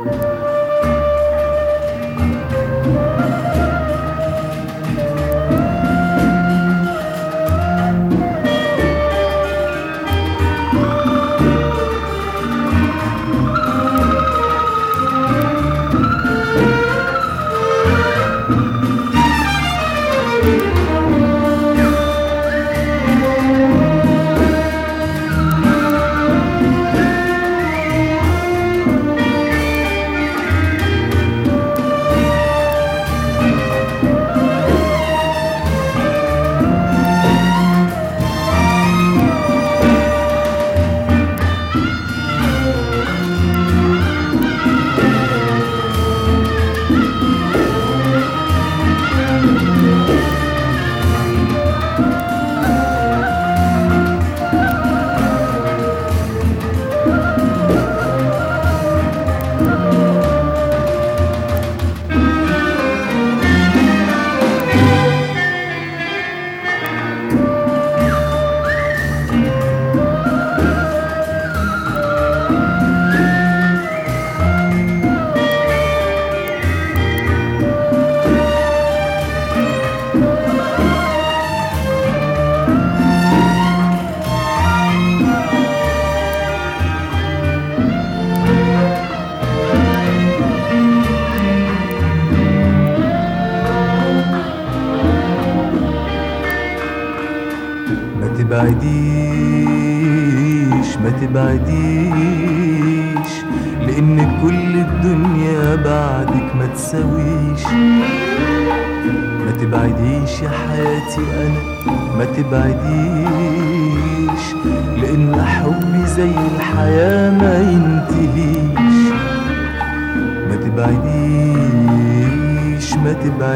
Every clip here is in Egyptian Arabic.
ما تبعديش ما تبعديش لان كل الدنيا بعدك ما تساويش ما تبعديش يا حياتي انا ما تبعديش لان حبي زي الحياة ما ينتهيش ما تبعديش ما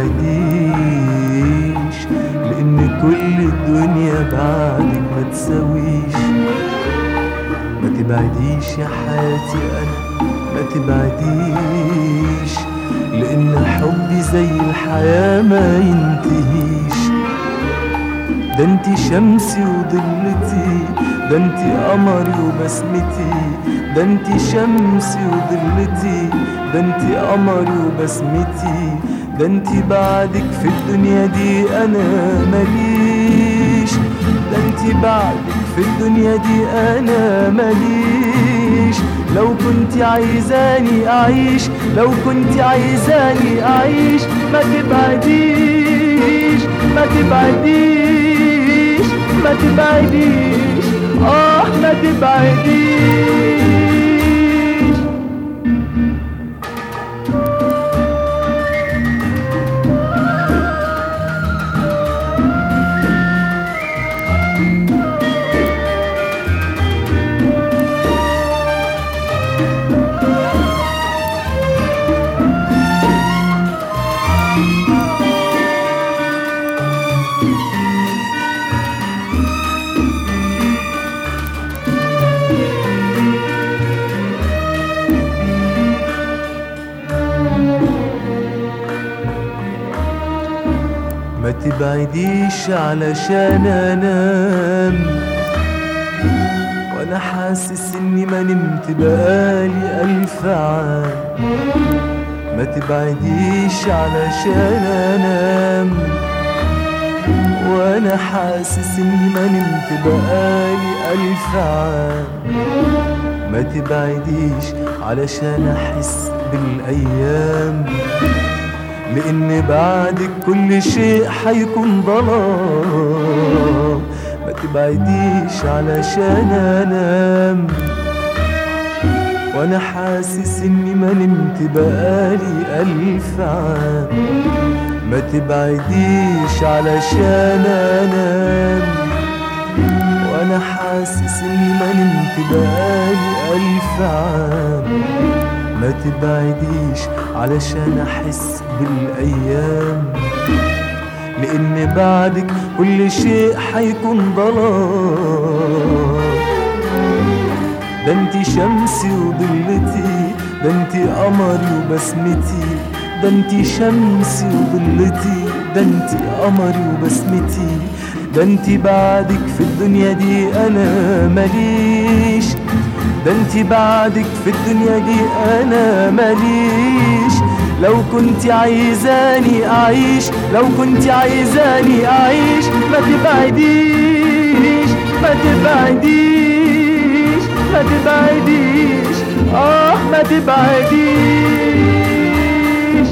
تبعديش لان كل الدنيا بعدك ما تساويش ما تبعديش يا حياتي انا ما تبعديش لان حبي زي الحياة ما ينتهيش ده انت شمسي وضلتي ده انت قمري وبسمتي ده انت شمسي وضلتي ده انت قمري وبسمتي ده انت بعدك في الدنيا دي انا ماليش ده انت بعدك في الدنيا دي انا ماليش لو كنت عايزاني اعيش لو كنت عايزاني اعيش ما تبعديش ما تبعديش ما تبعديش اه ما تبعديش ما تبعديش علشان انام وانا حاسس اني ما نمت بقالي الف عام ما تبعديش علشان انام وانا حاسس اني ما نمت بقالي الف عام ما تبعديش علشان احس بالايام لان بعدك كل شيء حيكون ظلام ما تبعديش علشان انام وانا حاسس اني ما نمت بقالي الف عام ما تبعديش علشان انام وانا حاسس اني ما نمت بقالي الف عام ما تبعديش علشان احس بالايام لان بعدك كل شيء حيكون ضلال ده انت شمسي وضلتي ده انت قمري وبسمتي ده انت شمسي وضلتي ده انت قمري وبسمتي ده انت بعدك في الدنيا دي انا ماليش ده انت بعدك في الدنيا دي انا ماليش لو كنت عايزاني اعيش لو كنت عايزاني اعيش ما تبعديش ما تبعديش ما تبعديش اه ما تبعديش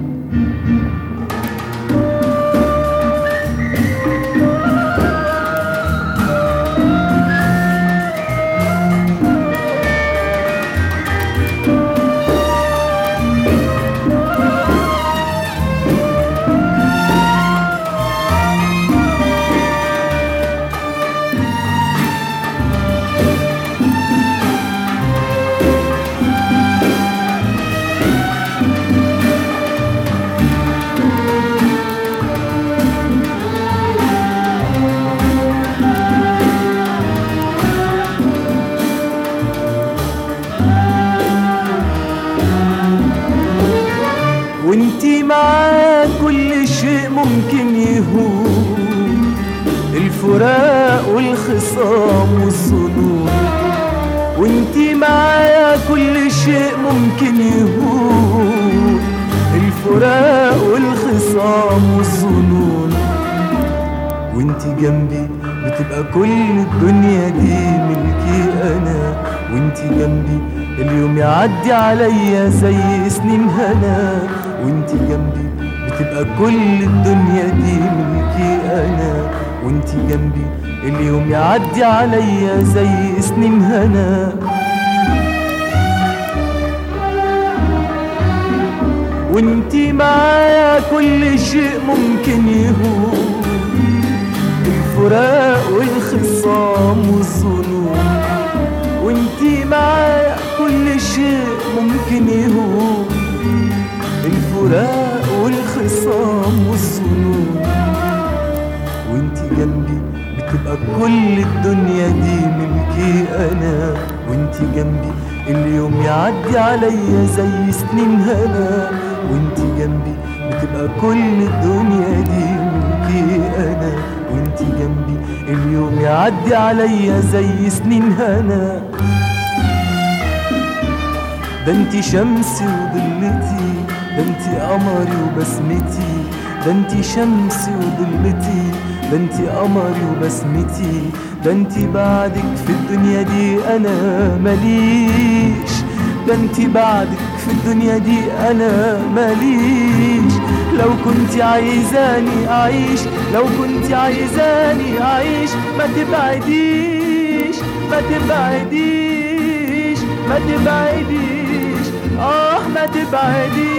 وانتي معاك كل شيء ممكن يهون الفراق والخصام والظنون وانتي معايا كل شيء ممكن يهون الفراق والخصام والظنون وانتي جنبي بتبقى كل الدنيا دي ملكي انا وانتي جنبي اليوم يعدي عليا زي سنين هنا وانتي جنبي بتبقى كل الدنيا دي ملكي انا وانتي جنبي اليوم يعدي عليا زي سنين هنا وانتي معايا كل شيء ممكن يهون الفراق والخصام والظنون وانتي معايا كل شيء ممكن يهون الفراق والخصام والظنون وانتي جنبي بتبقى كل الدنيا دي ملكي انا وانتي جنبي اليوم يعدي عليا زي سنين هنا وانتي جنبي بتبقى كل الدنيا دي ملكي انا وانتي جنبي اليوم يعدي عليا زي سنين هنا ده انتي شمسي وضلتي ده انتي قمري وبسمتي ده انتي شمسي وضلتي ده انتي قمري وبسمتي ده انتي بعدك في الدنيا دي انا ماليش ده انتي بعدك في الدنيا دي انا ماليش لو كنت عايزاني اعيش لو كنت عايزاني اعيش ما تبعديش ما تبعديش ما تبعديش اه ما تبعديش